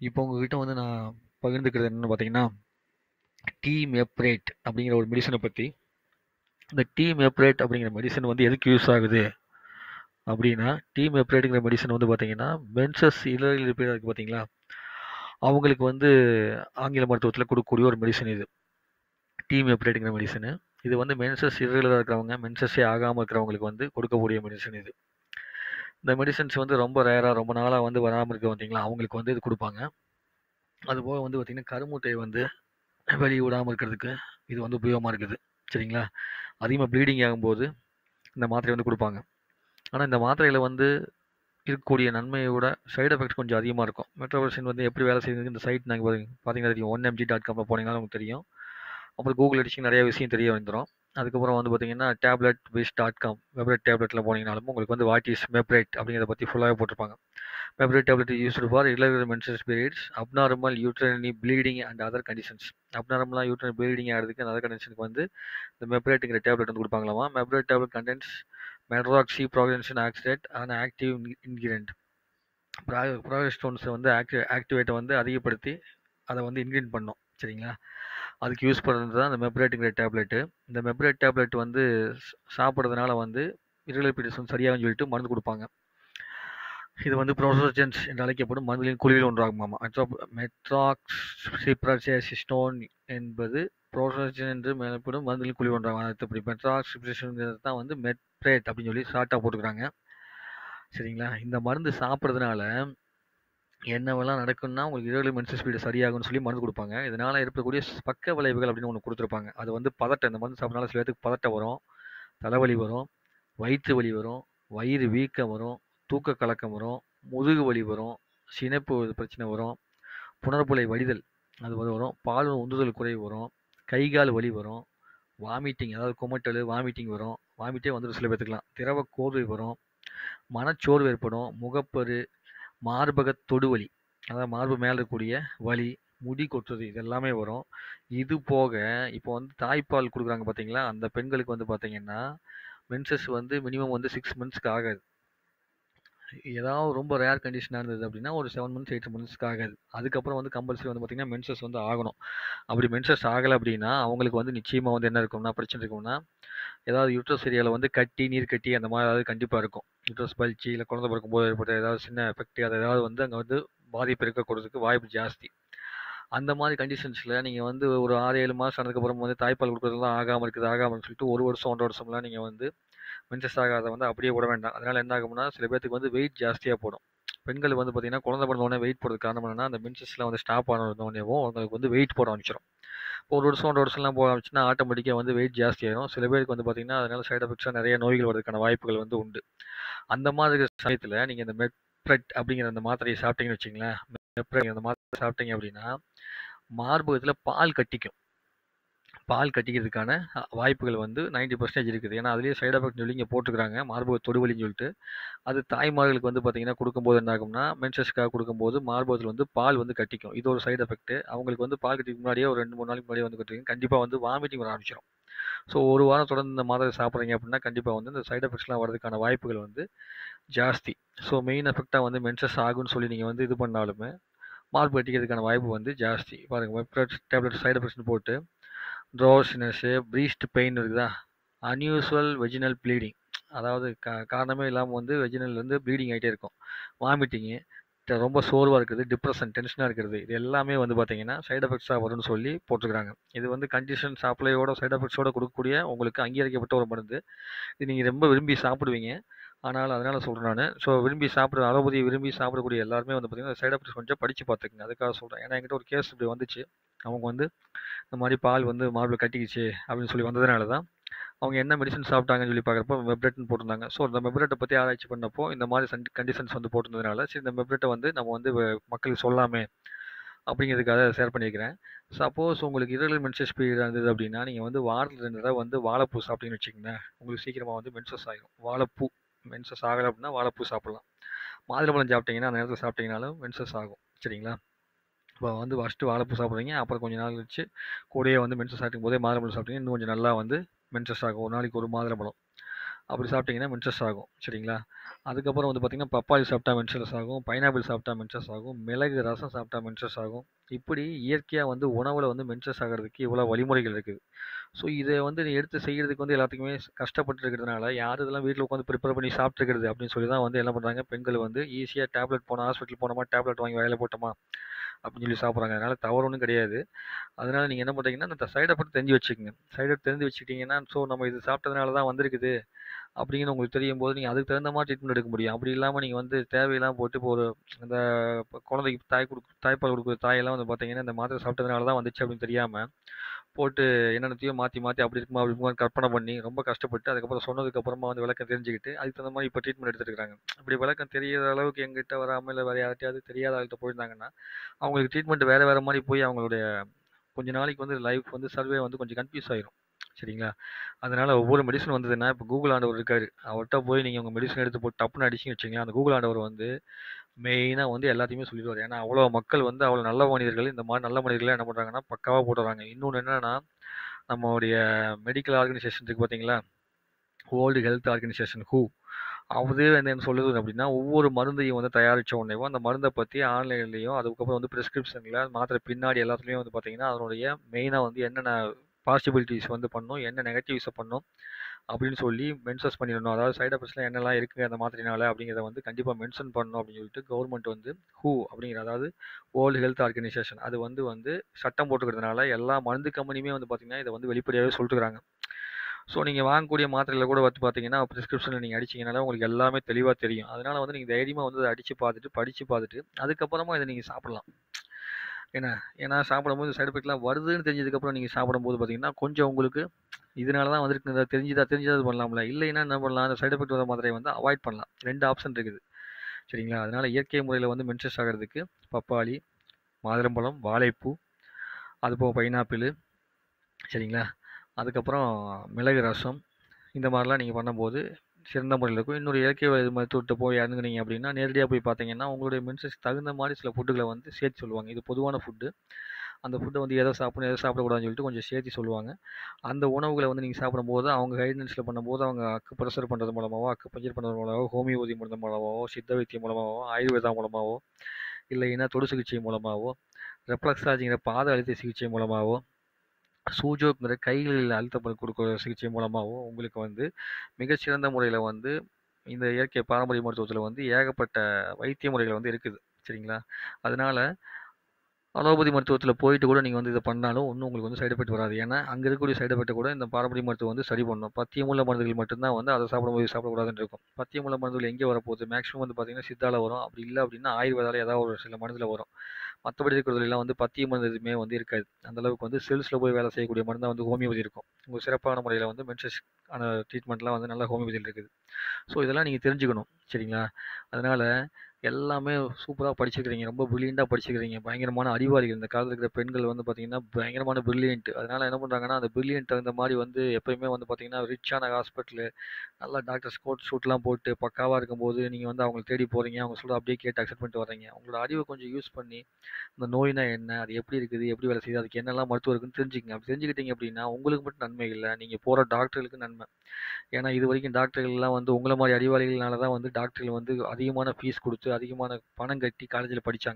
இப்போ உங்ககிட்ட வந்து நான் பகிர்ந்துக்கிறது என்னன்னு பார்த்தீங்கன்னா, டீ மெப்ரேட் அப்படிங்கிற ஒரு மெடிசின பத்தி. இந்த டீ மெப்ரேட் அப்படிங்கிற மெடிசின் வந்து எதுக்கு யூஸ் ஆகுது? அப்படின்னா, டீ மெப்ரேட்ங்கிற மெடிசின் வந்து பார்த்தீங்கன்னா, மென்சஸ் இர்ரெகுலர் பீரியட் இருக்கு பார்த்தீங்களா? அவங்களுக்கு வந்து ஆங்கில மருத்துவத்தில குடுக்கக்கூடிய ஒரு மெடிசின் இது. டீ மெப்ரேட்ங்கிற மெடிசினு. இது வந்து மென்சஸ் இர்ரெகுலரா இருக்கிறவங்க, மென்சஸே ஆகாம இருக்கிறவங்களுக்கு வந்து கொடுக்கக்கூடிய மெடிசின் இது. இந்த மெடிசின்ஸ் வந்து ரொம்ப ரேரா ரொம்ப நாளா வந்து வராம இருக்கு பார்த்தீங்களா, அவங்களுக்கு வந்து இது குடுப்பாங்க. அதுபோக வந்து பார்த்தீங்கன்னா, கருமுட்டைய வந்து வெளிய விடாம இருக்கிறதுக்கு இது வந்து உபயோகமா இருக்குது. சரிங்களா? அதிகமா ப்ளீடிங் ஆகும்போது இந்த மாத்திரைய வந்து குடுப்பாங்க. ஆனா இந்த மாத்திரையில வந்து இருக்கக்கூடிய நன்மைய விட சைட் எஃபெக்ட்ஸ் கொஞ்சம் அதிகமா இருக்கும். மெட்ரோபோலின் வந்து எப்படி வேலை செய்யுதுன்னு இந்த சைட் நாங்க பாத்தீங்க பார்த்தீங்கன்னா தெரியும். 1mg.comல போனீங்கனாலும் உங்களுக்கு தெரியும். அப்புறம் கூகுள் அடிச்சீங்கன்னா நெறைய விஷயம் தெரிய வந்துரும். அதுக்கப்புறம் வந்து பார்த்தீங்கன்னா, டேப்லெட் பிஸ் டாட் காம் மெப்ரேட் டேப்லெட்ல போனீங்கனாலும் உங்களுக்கு வந்து வாட் இஸ் மெப்ரேட் அப்படிங்கிறத பத்தி ஃபுல்லாவே போட்டிருப்பாங்க. Meprate tablet is used for irregular menstrual periods, abnormal uterine bleeding and other conditions. அப்நார்மலா யூட்ரைனரி ப்ளீடிங் ஆகுறதுக்கு அதர் கண்டிஷனுக்கு வந்து இந்த மெப்ரேட்ங்கிற டேப்லெட் வந்து குடுப்பாங்களாமா. Meprate tablet contains medroxyprogesterone acetate and active ingredient. ப்ரா புரோகஸ்டோன்ஸ வந்து ஆக்டி ஆக்டிவேட்ட வந்து அதிகப்படுத்தி அத வந்து இன்கிரீட் பண்ணும். சரிங்களா? அதுக்கு யூஸ் பண்றது தான் இந்த மெப்ரேட்ங்கிற டேப்லெட்டு. இந்த மெப்ரேட் டேப்லெட் வந்து ஸ் சாப்பிடுறதுனால வந்து இர்ரெகுலர் பீரியட்ஸ் வந்து சரியாகும்னு சொல்லிட்டு மருந்து குடுப்பாங்க. இது வந்து புரோஸ்டஜன்ஸ் என்று அழைக்கப்படும் மருந்துகளின் குழுவில் ஒன்றாகுமாமா. மெட்ரோ மெட்ராக்ஸிப்ரோஜெசிஸ்டோன் என்பது புரோஸ்டஜன் என்று அழைக்கப்படும் மருந்துகளின் குழுவில் ஒன்றாகும். அடுத்தபடி மெட்ராக்ஸிப்ரோஜன்ங்கிறது தான் வந்து மெப்ரேட் அப்படின்னு சொல்லி ஷார்ட்டா போட்டுருக்காங்க. சரிங்களா? இந்த மருந்து சாப்பிடுறதுனால என்னவெல்லாம் நடக்கும்னா, உங்களுக்கு இர்ரெகுலர் மென்ஸ்ட்ரல் பீரியட் சரியாகும்னு சொல்லி மருந்து குடுப்பாங்க. இதனால ஏற்படக்கூடிய ஸ் பக்க விளைவுகள் அப்படின்னு ஒண்ணு குடுத்துருப்பாங்க. அது வந்து பதட்டம். இந்த மருந்து சாப்பிடுறதுனால சில பேத்துக்கு பதட்டம் வரும், தலைவலி வரும், வயிற்று வலி வரும், வயிறு வீக்கம் வரும், தூக்க கலக்கம் வரும், முதுகு வலி வரும், சினைப்பு பிரச்சனை வரும், புணர்புலை வடிதல் அது வந்து வரும், பால் உந்துதல் குறைவு வரும், கை, கால் வலி வரும், வாமிட்டிங் அதாவது குமட்டலு, வாமிட்டிங் வரும். வாமிட்டே வந்துரும் சில பேத்துக்குலாம். திரவ கோர்வை வரும், மனச்சோர்வு ஏற்படும், முகப்பரு, மார்பக தொடுவலி அதாவது மார்பு மேல இருக்கக்கூடிய வலி, முடி கொட்டுறது இது எல்லாமே வரும். இது போக இப்போ வந்து தாய்ப்பால் குடுக்குறாங்க பார்த்தீங்களா, அந்த பெண்களுக்கு வந்து பார்த்தீங்கன்னா, மென்சஸ் வந்து மினிமம் வந்து 6 மந்த்ஸ்க்கு ஆகாது. ஏதாவது ரொம்ப ரேர் கண்டிஷனா இருந்தது அப்படின்னா, ஒரு 7 மந்த்ஸ், 8 மந்த்ஸ்க்கு ஆகாது. அதுக்கப்புறம் வந்து கம்பல்சரி வந்து பார்த்தீங்கன்னா, மென்சஸ் வந்து ஆகணும். அப்படி மென்சஸ் ஆகல அப்படின்னா, அவங்களுக்கு வந்து நிச்சயமா வந்து என்ன இருக்கும்னா, பிரச்சனை இருக்கும்னா, ஏதாவது யூட்ரஸ் ஏரியால வந்து கட்டி, நீர் கட்டி அந்த மாரி ஏதாவது கண்டிப்பா இருக்கும். யூட்ரஸ் பல்ஜி இல்ல குழந்தை பிறக்கும்போது ஏற்பட்ட ஏதாவது சின்ன எஃபெக்ட் அது ஏதாவது வந்து அங்க வந்து பாதிப்பு இருக்கக்கூடதுக்கு வாய்ப்பு ஜாஸ்தி. அந்த மாரி கண்டிஷன்ஸ்ல நீங்க வந்து ஒரு 6, 7 மாசம் ஆனதுக்கப்புறம் வந்து தாய்ப்பால் குடுக்குறதெல்லாம் ஆகாம இருக்குது, ஆகாம இருக்குன்னு சொல்லிட்டு 1 வருஷம், 1 1/2 வருஷம்லாம் நீங்க வந்து மென்சஸ் ஆகாத வந்து அப்படியே விட வேண்டாம். அதனால என்ன ஆகும்னா, சில பேத்துக்கு வந்து வெயிட் ஜாஸ்தியா போடும். பெண்கள் வந்து பார்த்தீங்கன்னா, குழந்தை பிறந்த உடனே வெயிட் போடுறதுக்கு காரணம் என்னன்னா, அந்த மென்சஸ்லாம் வந்து ஸ்டாப் ஆன உடனேவும் அவங்களுக்கு வந்து வெயிட் போட ஆரம்பிச்சுரும். இப்போ 1 வருஷம், 1 1/2 வருஷம்லாம் போக ஆரம்பிச்சுன்னா, ஆட்டோமேட்டிக்கா வந்து வெயிட் ஜாஸ்தி ஆயிரும். சில பேருக்கு வந்து பார்த்தீங்கன்னா, அதனால சைட் எஃபெக்ட்ஸா நெறைய நோய்கள் வரதுக்கான வாய்ப்புகள் வந்து உண்டு. அந்த மாதிரி இருக்கிற சமயத்துல நீங்க இந்த மெப்ரெட் அப்படிங்கிற அந்த மாத்திரைய சாப்பிட்டீங்கன்னு வச்சுக்கங்களேன், மெப்ரெட் அந்த மாத்திரை சாப்பிட்டீங்க அப்படின்னா, மார்பகத்துல பால் கட்டிக்கும். பால் கட்டிக்கிறதுக்கான அ வாய்ப்புகள் வந்து 90% இருக்குது. ஏன்னா, அதிலேயே சைட் எஃபெக்ட்னு சொல்லி இங்க போட்டுருக்காங்க. மார்பக தொடுவலின்னு சொல்லிட்டு. அது தாய்மார்களுக்கு வந்து பார்த்தீங்கன்னா, குடுக்கும்போது என்ன ஆகும்னா, மென்சஸ்க்காக குடுக்கும்போது மார்பகத்துல வந்து பால் வந்து கட்டிக்கும். இது ஒரு சைட் எஃபெக்ட். அவங்களுக்கு வந்து பால் கட்டிக்கிறதுக்கு முன்னாடியே ஒரு 2, 3 நாளைக்கு முன்னாடியே வந்து கட்டிக்கும். கண்டிப்பா வந்து வாமிட்டிங் வர ஆரம்பிச்சுரும். ஸோ, 1 வாரம் தொடர்ந்து இந்த மாத்திரை சாப்பிடுறீங்க அப்படின்னா, கண்டிப்பா வந்து இந்த சைட் எஃபெக்ட்ஸ்லாம் வரதுக்கான வாய்ப்புகள் வந்து ஜாஸ்தி. ஸோ, மெயின் எஃபெக்ட்டா வந்து மென்சஸ் ஆகும்ன்னு சொல்லி நீங்க வந்து இது பண்ணாலுமே, மார்பு கட்டிக்கிறதுக்கான வாய்ப்பு வந்து ஜாஸ்தி. பாருங்க மெப்ரெட் டேப்லெட் சைட் எஃபெக்ட்ஸ்ன்னு போட்டு ட்ரோசினஸ், ப்ரீஸ்ட் பெயின் இருக்குதா? அன்யூசுவல் வெஜினல் ப்ளீடிங் அதாவது கா காரணமே இல்லாம வந்து வெஜினல் வந்து ப்ளீடிங் ஆயிட்டே இருக்கும். வாமிட்டிங்கு, ட ரொம்ப சோர்வா இருக்கிறது, டிப்ரஷன், டென்ஷனா இருக்கிறது. இது எல்லாமே வந்து பார்த்தீங்கன்னா, சைட் எஃபெக்ட்ஸா வரும்ன்னு சொல்லி போட்டுருக்காங்க. இது வந்து கண்டிஷன் சப்ளையோட சைட் எஃபெக்ட்ஸோட குடுக்கக்கூடிய உங்களுக்கு அங்கீகரிக்கப்பட்ட ஒரு மருந்து. இது நீங்க ரொம்ப விரும்பி சாப்பிடுவீங்க. ஆனாலும் அதனால சொல்றேன் நானு. ஸோ, விரும்பி சாப்பிடுற அலோபதிய விரும்பி சாப்பிடக்கூடிய எல்லாருமே வந்து பார்த்தீங்கன்னா, சைட் எஃபெக்ட்ஸ் கொஞ்சம் படிச்சு பார்த்துக்கங்க. அதுக்காக சொல்றேன். ஏன்னா என்கிட்ட ஒரு கேஸ் இப்படி வந்துச்சு. அவங்க வந்து இந்த மாரி பால் வந்து மார்புல கட்டிக்கிச்சு அப்படின்னு சொல்லி வந்ததுனால தான், அவங்க என்ன மெடிசின் சாப்பிட்டாங்கன்னு சொல்லி பார்க்குறப்போ மெப்ரெட்ன்னு போட்டிருந்தாங்க. ஸோ, இந்த மெப்ரெட்ட பத்தி ஆராய்ச்சி பண்ணப்போ, இந்த மாரி சன் கண்டிஷன்ஸ் வந்து போட்டிருந்ததுனால, சரி இந்த மெப்ரெட்ட வந்து நம்ம வந்து வ மக்களுக்கு சொல்லாமே அப்படிங்கிறதுக்காக ஷேர் பண்ணியிருக்கிறேன். சப்போஸ் உங்களுக்கு இர்ரெகுலர் மென்சஸ் பீரியட் இருந்தது அப்படின்னா, நீங்க வந்து வாரத்துல 2 தடவ வந்து வாழைப்பூ சாப்பிட்டீங்கன்னு வச்சுக்கங்களேன், உங்களுக்கு சீக்கிரமா வந்து மென்சஸ் ஆயிரும். வாழைப்பூ மென்சஸ் ஆகல அப்படின்னா வாழைப்பூ சாப்பிடலாம். மாதுளம்பழம் சாப்பிட்டீங்கன்னா, அந்த நேரத்துல சாப்பிட்டீங்கனாலும் மென்சஸ் ஆகும். சரிங்களா? இப்போ வந்து ஃபர்ஸ்ட்டு வாழைப்பூ சாப்பிடுறீங்க. அப்புறம் கொஞ்ச நாள் கழிச்சு கூடயே வந்து மென்சஸ் ஆகும்போதே மாதுளம்பழம் சாப்பிட்டீங்கன்னா, இன்னும் கொஞ்சம் நல்லா வந்து மென்சஸ் ஆகும். ஒரு நாளைக்கு 1 மாதுளம்பழம். அப்படி சாப்பிட்டீங்கன்னா மென்சஸ் ஆகும் சரிங்களா அதுக்கப்புறம் வந்து பார்த்திங்கன்னா பப்பாளி சாப்பிட்டா மென்சஸ் ஆகும் பைனாப்பிள் சாப்பிட்டா மென்சஸ் ஆகும் மிளகு ரசம் சாப்பிட்டா மென்சஸ் ஆகும் இப்படி இயற்கையாக வந்து உணவில் வந்து மென்சஸ் ஆகிறதுக்கு இவ்வளோ வழிமுறைகள் இருக்குது ஸோ இதை வந்து நீ எடுத்து செய்கிறதுக்கு வந்து எல்லாத்துக்குமே கஷ்டப்பட்டு இருக்கிறதுனால யார் இதெல்லாம் வீட்டில் உட்காந்து ப்ரிப்பேர் பண்ணி சாப்பிட்டுருக்கிறது அப்படின்னு சொல்லி தான் வந்து என்ன பண்ணுறாங்க பெண்கள் வந்து ஈஸியாக டேப்லெட் போனோம் ஹாஸ்பிட்டல் போனோமா டேப்லெட் வாங்கி வேலை போட்டோமா அப்படின்னு சொல்லி சாப்பிட்றாங்க அதனால் தவறு ஒன்றும் கிடையாது அதனால் நீங்கள் என்ன பண்ணுறீங்கன்னா இந்த சைட் எஃபெக்ட் தெரிஞ்சு வச்சுக்கோங்க சைட் எஃபெக்ட் தெரிஞ்சு வச்சுக்கிட்டிங்கன்னா ஸோ நம்ம இது சாப்பிட்டதுனால தான் வந்திருக்குது அப்படின்னு உங்களுக்கு தெரியும் போது நீங்கள் அதுக்கு தகுந்த மாதிரி ட்ரீட்மெண்ட் எடுக்க முடியும் அப்படி இல்லாமல் நீங்கள் வந்து தேவையெல்லாம் போட்டு இப்போ ஒரு இந்த குழந்தைக்கு தாய் கொடுக்கு தாய்ப்பால் கொடுக்குற தாயெல்லாம் வந்து பார்த்தீங்கன்னா இந்த மாத்திரை சாப்பிட்டதுனால தான் வந்துச்சு அப்படின்னு தெரியாமல் போட்டு என்னென்னத்தையும் மாற்றி மாற்றி அப்படி இருக்குமா அப்படி இருக்குமா கற்பனை பண்ணி ரொம்ப கஷ்டப்பட்டு அதுக்கப்புறம் சொன்னதுக்கப்புறமா வந்து விளக்கம் தெரிஞ்சுக்கிட்டு அதுக்கு தகுந்த மாதிரி இப்போ ட்ரீட்மெண்ட் எடுத்துருக்காங்க அப்படி விளக்கம் தெரியாத அளவுக்கு எங்கிட்ட வராமல் இல்லை வேறு யார்ட்டையாவது தெரியாத ஆள்கிட்ட போயிருந்தாங்கன்னா அவங்களுக்கு ட்ரீட்மெண்ட் வேறு வேறு மாதிரி போய் அவங்களுடைய கொஞ்ச நாளைக்கு வந்து லைஃப் வந்து சர்வே வந்து கொஞ்சம் கன்ஃபியூஸ் ஆயிரும் சரிங்களா அதனால ஒவ்வொரு மெடிசன் வந்ததுன்னா இப்போ கூகுள் ஆண்டவர் இருக்காரு அவர்கிட்ட போய் நீங்கள் உங்கள் மெடிசன் எடுத்து போட்டு டப்புன்னு அடிச்சிங்க வச்சிங்களேன் அந்த கூகுள் ஆண்டவர் வந்து மெயினாக வந்து எல்லாத்தையுமே சொல்லிடுவார் ஏன்னா அவ்வளோ மக்கள் வந்து அவ்வளோ நல்ல மனிதர்கள் இந்த மாதிரி நல்ல மனிதர்கள் என்ன பண்ணுறாங்கன்னா பக்காவாக போட்டுறாங்க இன்னொன்று என்னன்னா நம்மளுடைய மெடிக்கல் ஆர்கனைசேஷன் இருக்கு பார்த்தீங்களா வேர்ல்டு ஹெல்த் ஆர்கனைசேஷன் ஹூ அது வந்து என்ன சொல்லுது அப்படின்னா ஒவ்வொரு மருந்தையும் வந்து தயாரித்த உடனேவும் அந்த மருந்தை பற்றி ஆன்லைன்லேயும் அதுக்கப்புறம் வந்து ப்ரிஸ்கிரிப்ஷனில் மாத்திரை பின்னாடி எல்லாத்துலேயும் வந்து பார்த்தீங்கன்னா அதனுடைய மெயினாக வந்து என்னென்ன பாசிபிலிட்டிஸ் வந்து பண்ணும் என்ன நெகட்டிவ்ஸை பண்ணும் அப்படின்னு சொல்லி மென்ஷன்ஸ் பண்ணிடணும் அதாவது சைட் எஃபெக்ட்ஸ்லாம் என்னெல்லாம் இருக்குது அந்த மாத்திரைனால அப்படிங்கிறத வந்து கண்டிப்பாக மென்ஷன் பண்ணணும் அப்படின்னு சொல்லிட்டு கவர்மெண்ட் வந்து ஹூ அப்படிங்கிற அதாவது வேர்ல்டு ஹெல்த் ஆர்கனைசேஷன் அது வந்து வந்து சட்டம் போட்டுக்கிறதுனால எல்லா மருந்து கம்பெனியுமே வந்து பார்த்திங்கன்னா இதை வந்து வெளிப்படையாகவே சொல்லிட்டுருக்காங்க ஸோ நீங்கள் வாங்கக்கூடிய மாத்திரையில் கூட வந்து பார்த்தீங்கன்னா ப்ரிஸ்கிரிப்ஷனில் நீங்கள் அடிச்சிங்கனால உங்களுக்கு எல்லாமே தெளிவாக தெரியும் அதனால் வந்து நீங்கள் தைரியமாக வந்து அதை அடித்து பார்த்துட்டு படித்து பார்த்துட்டு அதுக்கப்புறமா இதை நீங்கள் சாப்பிட்லாம் ஏன்னா ஏன்னா சாப்பிடும்போது சைடு எஃபெக்ட்லாம் வருதுன்னு தெரிஞ்சதுக்கப்புறம் நீங்கள் சாப்பிடும்போது பார்த்தீங்கன்னா கொஞ்சம் உங்களுக்கு இதனால தான் வந்துருக்கு தெரிஞ்சுதா தெரிஞ்சது பண்ணலாம்ல இல்லைன்னா என்ன பண்ணலாம் அந்த சைடு எஃபெக்ட் வர மாத்திரையை வந்து அவாய்ட் பண்ணலாம் ரெண்டு ஆப்ஷன் இருக்குது சரிங்களா அதனால் இயற்கை முறையில் வந்து மென்சஸ் ஆகிறதுக்கு பப்பாளி மாதுளம்பழம் வாழைப்பூ அதுபோக பைனாப்பிள் சரிங்களா அதுக்கப்புறம் மிளகு ரசம் இந்த மாதிரிலாம் நீங்கள் பண்ணும்போது சிறந்த முறையில் இருக்கும் இன்னொரு இயற்கை மருத்துவத்தை போய் இறங்குனீங்க அப்படின்னா நேரடியாக போய் பார்த்தீங்கன்னா உங்களுடைய மென்சஸ் தகுந்த மாதிரி சில ஃபுட்டுகளை வந்து சேர்த்து சொல்லுவாங்க இது பொதுவான ஃபுட்டு அந்த ஃபுட்டை வந்து எதை சாப்பிடணும் எதை சாப்பிடக்கூடாதுன்னு சொல்லிட்டு கொஞ்சம் சேர்த்து சொல்லுவாங்க அந்த உணவுகளை வந்து நீங்கள் சாப்பிடும்போது அவங்க கைடன்ஸில் பண்ணும்போது அவங்க அக்கு ப்ரெஷர் பண்ணுறது மூலமாகவோ அக்கு பஞ்சர் பண்ணுறது மூலமாகவோ ஹோமியோபதி மருந்து மூலமாகவோ சித்த வைத்தியம் மூலமாகவோ ஆயுர்வேதா மூலமாகவோ இல்லைன்னா தொடு சிகிச்சை மூலமாகவோ ரெப்ளக்ஸாஜிங்கிற பாத அழுத்த சிகிச்சை மூலமாகவோ சூஜோங்கிற கைகளில் அழுத்தப்பட கொடுக்குற சிகிச்சை மூலமாகவும் உங்களுக்கு வந்து மிகச்சிறந்த முறையில் வந்து இந்த இயற்கை பாரம்பரிய மருத்துவத்தில் வந்து ஏகப்பட்ட வைத்திய முறைகள் வந்து இருக்குது சரிங்களா அதனால் அலோபதி மருத்துவத்தில் போயிட்டு கூட நீங்கள் வந்து இதை பண்ணாலும் ஒன்றும் உங்களுக்கு வந்து சைடு எஃபெக்ட் வராது ஏன்னா அங்கே இருக்கக்கூடிய சைடு எஃபெக்ட்டை கூட இந்த பாரம்பரிய மருத்துவம் வந்து சரி பண்ணும் பத்தியமுள்ள மருந்துகள் மட்டும்தான் வந்து அதை சாப்பிடும்போது சாப்பிடக்கூடாதுன்னு இருக்கும் பத்தியமுள்ள மருந்துகள் எங்கே வரப்போகுது மேக்ஸிமம் வந்து பார்த்தீங்கன்னா சித்தால வரும் அப்படி இல்லை அப்படின்னா ஆயுர்வேதால ஏதாவது ஒரு சில மருந்தில் வரும் மற்றபடி இருக்கிறதுலாம் வந்து பத்திய மருந்து எதுவுமே வந்து இருக்காது அந்த அளவுக்கு வந்து செல்ஸில் போய் வேலை செய்யக்கூடிய மருந்தாக வந்து ஹோமியோபதி இருக்கும் உங்கள் சிறப்பான முறையில் வந்து மென்சஸ் ஆன ட்ரீட்மெண்ட்லாம் வந்து நல்ல ஹோமியோபதியில் இருக்குது ஸோ இதெல்லாம் நீங்கள் தெரிஞ்சுக்கணும் சரிங்களா அதனால் எல்லாமே சூப்பராக படிச்சுக்கிறீங்க ரொம்ப பிரில்லியண்ட்டாக படிச்சுக்கிறீங்க பயங்கரமான அறிவாளிகள் இந்த காலத்தில் இருக்கிற பெண்கள் வந்து பார்த்தீங்கன்னா பயங்கரமான பிரில்லியன்ட் அதனால் என்ன பண்ணுறாங்கன்னா அந்த பிரில்லியன்ட் தகுந்த மாதிரி வந்து எப்பயுமே வந்து பார்த்தீங்கன்னா ரிச்சான ஹாஸ்பிட்டலு நல்லா டாக்டர்ஸ் கோட் ஷூட்லாம் போட்டு பக்காவாக இருக்கும்போது நீங்கள் வந்து அவங்களை தேடி போகிறீங்க அவங்க சொல்கிற அப்படியே கேட்டு அக்செப்ட் பண்ணிட்டு வர்றீங்க உங்களோட அறிவை கொஞ்சம் யூஸ் பண்ணி இந்த நோய்னா என்ன அது எப்படி இருக்குது எப்படி வேலை செய்யுது அதுக்கு என்னெல்லாம் மருத்துவம் இருக்குன்னு தெரிஞ்சுக்கங்க அப்படி தெரிஞ்சுக்கிட்டீங்க அப்படின்னா உங்களுக்கு மட்டும் நன்மை இல்லை நீங்கள் போகிற டாக்டர்களுக்கு நன்மை ஏன்னா இது வரைக்கும் டாக்டர்கள்லாம் வந்து உங்களை மாதிரி அறிவாளிகள்னால தான் வந்து டாக்டர்கள் வந்து அதிகமான ஃபீஸ் கொடுத்து அதிகமான பணம் கட்டி காலேஜில் படித்தாங்க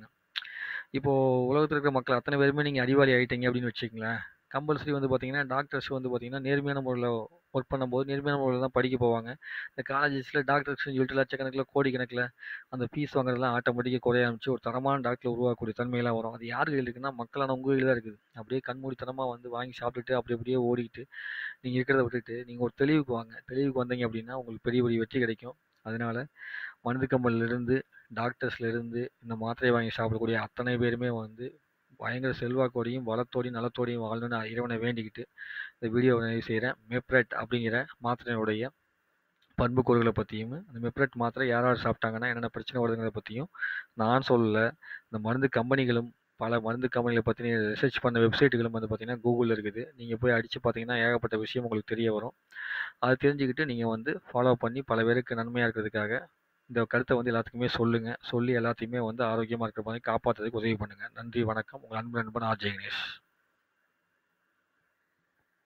இப்போது உலகத்தில் இருக்கிற மக்கள் அத்தனை பேருமே நீங்கள் அறிவாளி ஆகிட்டீங்க அப்படின்னு வச்சுக்கங்களேன் கம்பல்சரி வந்து பார்த்தீங்கன்னா டாக்டர்ஸ் வந்து பார்த்தீங்கன்னா நேர்மையான முறையில் ஒர்க் பண்ணும்போது நேர்மையான முறையில் தான் படிக்க போவாங்க இந்த காலேஜஸில் டாக்டர்ஸ்னு சொல்லிட்டு லட்சக்கணக்கில் கோடிக்கணக்கில் அந்த ஃபீஸ் வாங்குறதுலாம் ஆட்டோமேட்டிக்காக குறைய ஆரம்பிச்சு ஒரு தரமான டாக்டர் உருவாக்கக்கூடிய தன்மையெல்லாம் வரும் அது யார் கையில் இருக்குன்னா மக்களான உங்கள் கையில் தான் இருக்குது அப்படியே கண்மூடித்தனமாக வந்து வாங்கி சாப்பிட்டுட்டு அப்படி அப்படியே ஓடிக்கிட்டு நீங்கள் இருக்கிறத விட்டுட்டு நீங்கள் ஒரு தெளிவுக்கு வாங்க தெளிவுக்கு வந்தீங்க அப்படின்னா உங்களுக்கு பெரிய பெரிய வெற்றி கிடைக்கும் அதனால் மருந்து கம்பெனிலேருந்து டாக்டர்ஸ்லேருந்து இந்த மாத்திரை வாங்கி சாப்பிடக்கூடிய அத்தனை பேருமே வந்து பயங்கர செல்வாக்கோடையும் வளத்தோடையும் நலத்தோடையும் வாழணும்னு இறைவனை வேண்டிக்கிட்டு இந்த வீடியோவை நிறைவு செய்கிறேன் மெப்ரெட் அப்படிங்கிற மாத்திரையுடைய பண்புக்கூறுகளை பற்றியும் அந்த மெப்ரெட் மாத்திரை யார் யார் சாப்பிட்டாங்கன்னா என்னென்ன பிரச்சனை வருதுங்கிறத பற்றியும் நான் சொல்லலை இந்த மருந்து கம்பெனிகளும் பல மருந்து கம்பெனிகளை பற்றி ரிசர்ச் பண்ண வெப்சைட்டுகளும் வந்து பார்த்தீங்கன்னா கூகுளில் இருக்குது நீங்கள் போய் அடித்து பார்த்தீங்கன்னா ஏகப்பட்ட விஷயம் உங்களுக்கு தெரிய வரும் அதை தெரிஞ்சுக்கிட்டு நீங்கள் வந்து ஃபாலோ பண்ணி பல பேருக்கு நன்மையாக இருக்கிறதுக்காக இந்த கருத்தை வந்து எல்லாத்துக்குமே சொல்லுங்கள் சொல்லி எல்லாத்தையுமே வந்து ஆரோக்கியமாக இருக்கிற மாதிரி காப்பாற்றுறதுக்கு உதவி பண்ணுங்கள் நன்றி வணக்கம் உங்கள் அன்பு நண்பன் ஆர் ஜெகணேஷ்